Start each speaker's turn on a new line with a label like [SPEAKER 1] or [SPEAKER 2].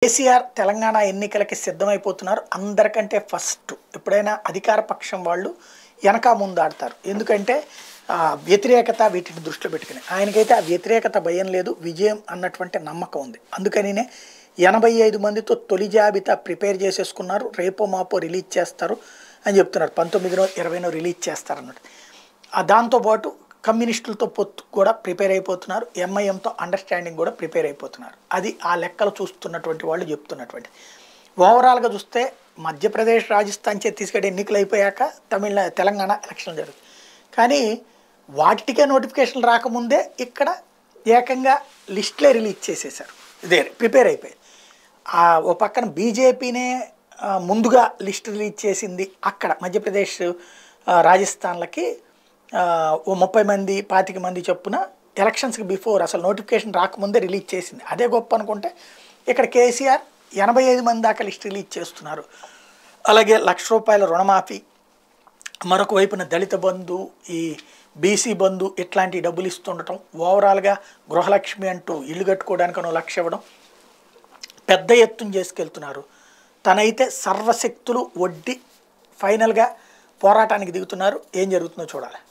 [SPEAKER 1] కేసీఆర్ తెలంగాణ ఎన్నికలకి సిద్ధమైపోతున్నారు అందరికంటే ఫస్ట్ ఎప్పుడైనా అధికార పక్షం వాళ్ళు వెనక ముందు ఆడతారు ఎందుకంటే ఆ, వ్యతిరేకత వీటిని దృష్టిలో పెట్టుకుని ఆయనకైతే ఆ వ్యతిరేకత భయం లేదు విజయం అన్నటువంటి నమ్మకం ఉంది అందుకనినే ఎనభై ఐదు మందితో తొలి జాబితా ప్రిపేర్ చేసేసుకున్నారు రేపో మాపో రిలీజ్ చేస్తారు అని చెప్తున్నారు పంతొమ్మిదినో ఇరవైనో రిలీజ్ చేస్తారు అన్నట్టు ఆ దాంతోపాటు కమ్యూనిస్టులతో పొత్తు కూడా ప్రిపేర్ అయిపోతున్నారు ఎంఐఎంతో అండర్స్టాండింగ్ కూడా ప్రిపేర్ అయిపోతున్నారు అది ఆ లెక్కలు చూస్తున్నటువంటి వాళ్ళు చెప్తున్నటువంటి ఓవరాల్గా చూస్తే మధ్యప్రదేశ్ రాజస్థాన్ ఛత్తీస్గఢ్ ఎన్నికలు అయిపోయాక తమిళ తెలంగాణ ఎలక్షన్లు జరుగుతాయి కానీ వాటికే నోటిఫికేషన్ రాకముందే ఇక్కడ ఏకంగా లిస్టులే రిలీజ్ చేసేశారు ఇదే ప్రిపేర్ అయిపోయి ఆ ఓ పక్కన బీజేపీనే ఆ, ముందుగా లిస్ట్ రిలీజ్ చేసింది అక్కడ మధ్యప్రదేశ్ ఆ, రాజస్థాన్లకి ఆ, ఓ ముప్పై మంది పాతిక మంది చొప్పున ఎలక్షన్స్కి బిఫోర్ అసలు నోటిఫికేషన్ రాకముందే రిలీజ్ చేసింది అదే గొప్ప అనుకుంటే ఇక్కడ కేసీఆర్ ఎనభై ఐదు మంది దాకా లిస్ట్ రిలీజ్ చేస్తున్నారు అలాగే లక్ష రూపాయల రుణమాఫీ మరొక వైపున దళిత బంధు ఈ బీసీ బంధు ఇట్లాంటి డబ్బులు ఇస్తుండటం ఓవరాల్గా గృహలక్ష్మి అంటూ ఇల్లు కట్టుకోవడానికి లక్ష ఇవ్వడం పెద్ద ఎత్తున చేసుకెళ్తున్నారు తనైతే సర్వశక్తులు వడ్డీ ఫైనల్గా పోరాటానికి దిగుతున్నారు ఏం జరుగుతుందో చూడాలి